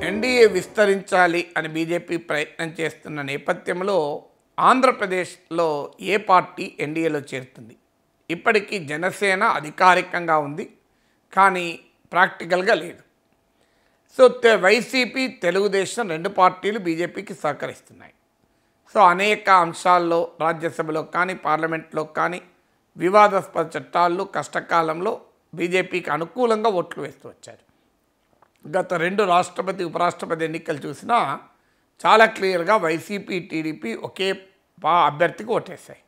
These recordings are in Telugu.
ఎన్డీఏ విస్తరించాలి అని బీజేపీ ప్రయత్నం చేస్తున్న నేపథ్యంలో ఆంధ్రప్రదేశ్లో ఏ పార్టీ ఎన్డీఏలో చేరుతుంది ఇప్పటికీ జనసేన అధికారికంగా ఉంది కానీ ప్రాక్టికల్గా లేదు సో తె- వైసీపీ తెలుగుదేశం రెండు పార్టీలు బీజేపీకి సహకరిస్తున్నాయి సో అనేక అంశాల్లో రాజ్యసభలో కానీ పార్లమెంట్లో కానీ వివాదాస్పద చట్టాల్లో కష్టకాలంలో బీజేపీకి అనుకూలంగా ఓట్లు వేస్తూ వచ్చారు గత రెండు రాష్ట్రపతి ఉపరాష్ట్రపతి ఎన్నికలు చూసినా చాలా క్లియర్గా వైసీపీ టీడీపీ ఒకే పా అభ్యర్థికి ఓటేశాయి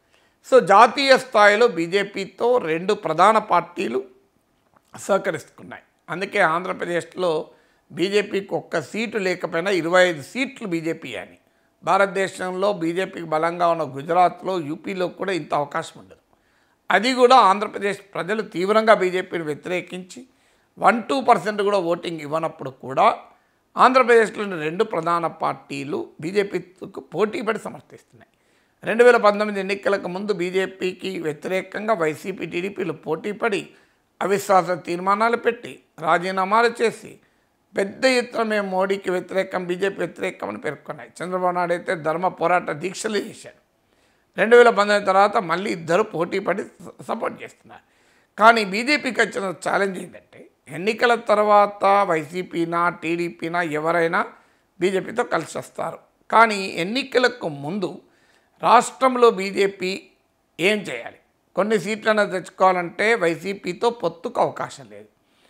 సో జాతీయ స్థాయిలో బీజేపీతో రెండు ప్రధాన పార్టీలు సహకరిస్తున్నాయి అందుకే ఆంధ్రప్రదేశ్లో బీజేపీకి ఒక్క సీటు లేకపోయినా ఇరవై ఐదు సీట్లు బీజేపీ అని భారతదేశంలో బీజేపీకి బలంగా ఉన్న గుజరాత్లో యూపీలో కూడా ఇంత అవకాశం ఉండదు అది కూడా ఆంధ్రప్రదేశ్ ప్రజలు తీవ్రంగా బీజేపీని వ్యతిరేకించి వన్ టూ పర్సెంట్ కూడా ఓటింగ్ ఇవ్వనప్పుడు కూడా ఆంధ్రప్రదేశ్లోని రెండు ప్రధాన పార్టీలు బీజేపీకి పోటీపడి సమర్థిస్తున్నాయి రెండు వేల పంతొమ్మిది ఎన్నికలకు ముందు బీజేపీకి వ్యతిరేకంగా వైసీపీ టీడీపీలు పోటీపడి అవిశ్వాస తీర్మానాలు పెట్టి రాజీనామాలు చేసి పెద్ద ఎత్తున మేము మోడీకి వ్యతిరేకం బీజేపీ వ్యతిరేకం అని పేర్కొన్నాయి చంద్రబాబు నాయుడు అయితే ధర్మ పోరాట దీక్షలు చేశాడు రెండు వేల పంతొమ్మిది తర్వాత మళ్ళీ ఇద్దరు పోటీ పడి స- సపోర్ట్ చేస్తున్నారు కానీ బీజేపీకి వచ్చిన ఛాలెంజ్ ఏంటంటే ఎన్నికల తర్వాత వైసీపీనా టీడీపీనా ఎవరైనా బీజేపీతో కలిసి వస్తారు కానీ ఎన్నికలకు ముందు రాష్ట్రంలో బీజేపీ ఏం చేయాలి కొన్ని సీట్లను తెచ్చుకోవాలంటే వైసీపీతో పొత్తుకు అవకాశం లేదు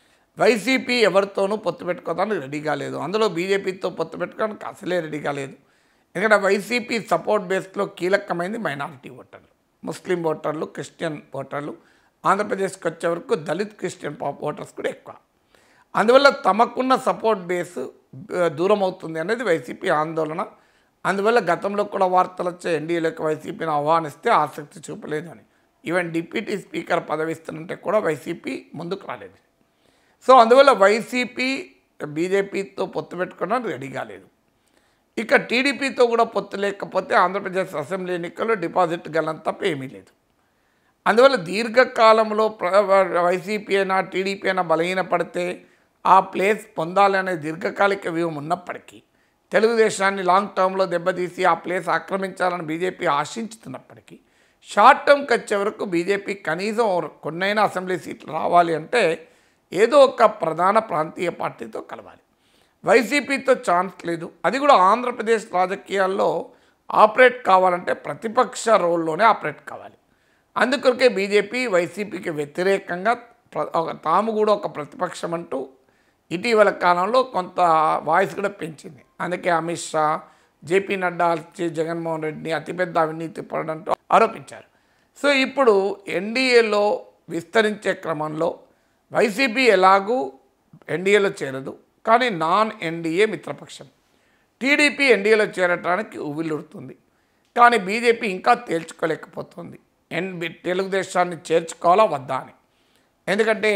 వైసీపీ ఎవరితోనూ పొత్తు పెట్టుకోవడానికి రెడీగా లేదు అందులో బీజేపీతో పొత్తు పెట్టుకోవడానికి అసలే రెడీగా లేదు ఎందుకంటే వైసీపీ సపోర్ట్ బేస్లో కీలకమైంది మైనారిటీ ఓటర్లు ముస్లిం ఓటర్లు క్రిస్టియన్ ఓటర్లు ఆంధ్రప్రదేశ్కి వచ్చే వరకు దళిత్ క్రిస్టియన్ పాప్ ఓటర్స్ కూడా ఎక్కువ అందువల్ల తమకున్న సపోర్ట్ బేస్ ఆ, దూరం అవుతుంది అనేది వైసీపీ ఆందోళన అందువల్ల గతంలో కూడా వార్తలు వచ్చే ఎన్డీఏలకు వైసీపీని ఆహ్వానిస్తే ఆసక్తి చూపలేదు అని ఈవెన్ డిప్యూటీ స్పీకర్ పదవి ఇస్తున్నంటే కూడా వైసీపీ ముందుకు రాలేదు సో అందువల్ల వైసీపీ బీజేపీతో పొత్తు పెట్టుకోవడానికి రెడీగా లేదు ఇక టీడీపీతో కూడా పొత్తు లేకపోతే ఆంధ్రప్రదేశ్ అసెంబ్లీ ఎన్నికల్లో డిపాజిట్ గలం తప్ప ఏమీ లేదు అందువల్ల దీర్ఘకాలంలో ప్ర- వైసీపీ అయినా టీడీపీ అయినా బలహీనపడితే ఆ ప్లేస్ పొందాలనే దీర్ఘకాలిక వ్యూహం ఉన్నప్పటికీ తెలుగుదేశాన్ని లాంగ్ టర్మ్లో దెబ్బతీసి ఆ ప్లేస్ ఆక్రమించాలని బీజేపీ ఆశించుతున్నప్పటికీ షార్ట్ టర్మ్కి వచ్చే వరకు బీజేపీ కనీసం కొన్నైనా అసెంబ్లీ సీట్లు రావాలి అంటే ఏదో ఒక ప్రధాన ప్రాంతీయ పార్టీతో కలవాలి వైసీపీతో ఛాన్స్ లేదు అది కూడా ఆంధ్రప్రదేశ్ రాజకీయాల్లో ఆపరేట్ కావాలంటే ప్రతిపక్ష రోల్లోనే ఆపరేట్ కావాలి అందుకొరకే బీజేపీ వైసీపీకి వ్యతిరేకంగా ప్ర- ఒక- తాము కూడా ఒక ప్రతిపక్షం అంటూ ఇటీవల కాలంలో కొంత వాయిస్ కూడా పెంచింది అందుకే అమిత్ షా జేపీ నడ్డా వచ్చి జగన్మోహన్ రెడ్డిని అతిపెద్ద అవినీతి పడంటూ ఆరోపించారు సో ఇప్పుడు ఎన్డీఏలో విస్తరించే క్రమంలో వైసీపీ ఎలాగూ ఎన్డీఏలో చేరదు కానీ నాన్ ఎన్డీఏ మిత్రపక్షం టీడీపీ ఎన్డీఏలో చేరటానికి ఉవ్విల్లుడుతుంది కానీ బీజేపీ ఇంకా తేల్చుకోలేకపోతుంది ఎన్ తెలుగుదేశాన్ని చేర్చుకోవాలా వద్దా అని ఎందుకంటే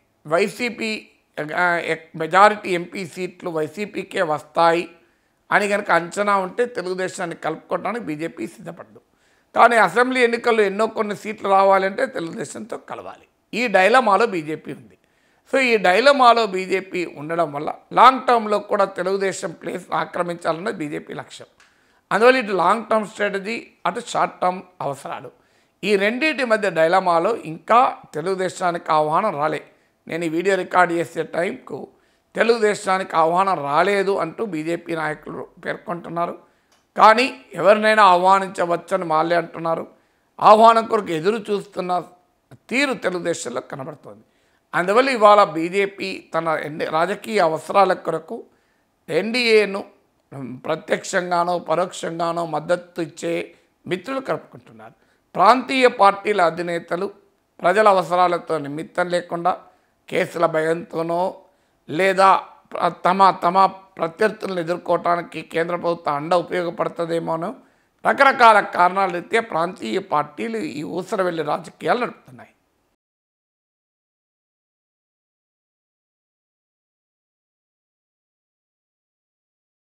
వైసీపీ ఆ, ఎక్- మెజారిటీ ఎంపీ సీట్లు వైసీపీకే వస్తాయి అని కనుక అంచనా ఉంటే తెలుగుదేశాన్ని కలుపుకోవడానికి బీజేపీ సిద్ధపడ్డు కానీ అసెంబ్లీ ఎన్నికల్లో ఎన్నో కొన్ని సీట్లు రావాలంటే తెలుగుదేశంతో కలవాలి ఈ డైలమాలో బీజేపీ ఉంది సో ఈ డైలమాలో బీజేపీ ఉండడం వల్ల లాంగ్ టర్మ్లో కూడా తెలుగుదేశం ప్లేస్ ఆక్రమించాలన్నది బీజేపీ లక్ష్యం అందువల్ల ఇటు లాంగ్ టర్మ్ స్ట్రాటజీ అటు షార్ట్ టర్మ్ అవసరాలు ఈ రెండింటి మధ్య డైలమాలో ఇంకా తెలుగుదేశానికి ఆహ్వానం రాలే నేను ఈ వీడియో రికార్డ్ చేసే టైంకు తెలుగుదేశానికి ఆహ్వానం రాలేదు అంటూ బీజేపీ నాయకులు పేర్కొంటున్నారు కానీ ఎవరినైనా ఆహ్వానించవచ్చని వాళ్ళే అంటున్నారు ఆహ్వానం కొరకు ఎదురు చూస్తున్న తీరు తెలుగుదేశంలో కనబడుతోంది అందువల్ల ఇవాళ బీజేపీ తన ఎన్ని రాజకీయ అవసరాల కొరకు ఎన్డీఏను ప్రత్యక్షంగానో పరోక్షంగానో మద్దతు ఇచ్చే మిత్రులు కలుపుకుంటున్నారు ప్రాంతీయ పార్టీల అధినేతలు ప్రజల అవసరాలతో నిమిత్తం లేకుండా కేసుల భయంతోనో లేదా ప్ర- తమ తమ ప్రత్యర్థులను ఎదుర్కోవటానికి కేంద్ర ప్రభుత్వం అండ ఉపయోగపడుతుందేమోనో రకరకాల కారణాల రీత్యా ప్రాంతీయ పార్టీలు ఈ ఊసర వెళ్ళి రాజకీయాలు నడుపుతున్నాయి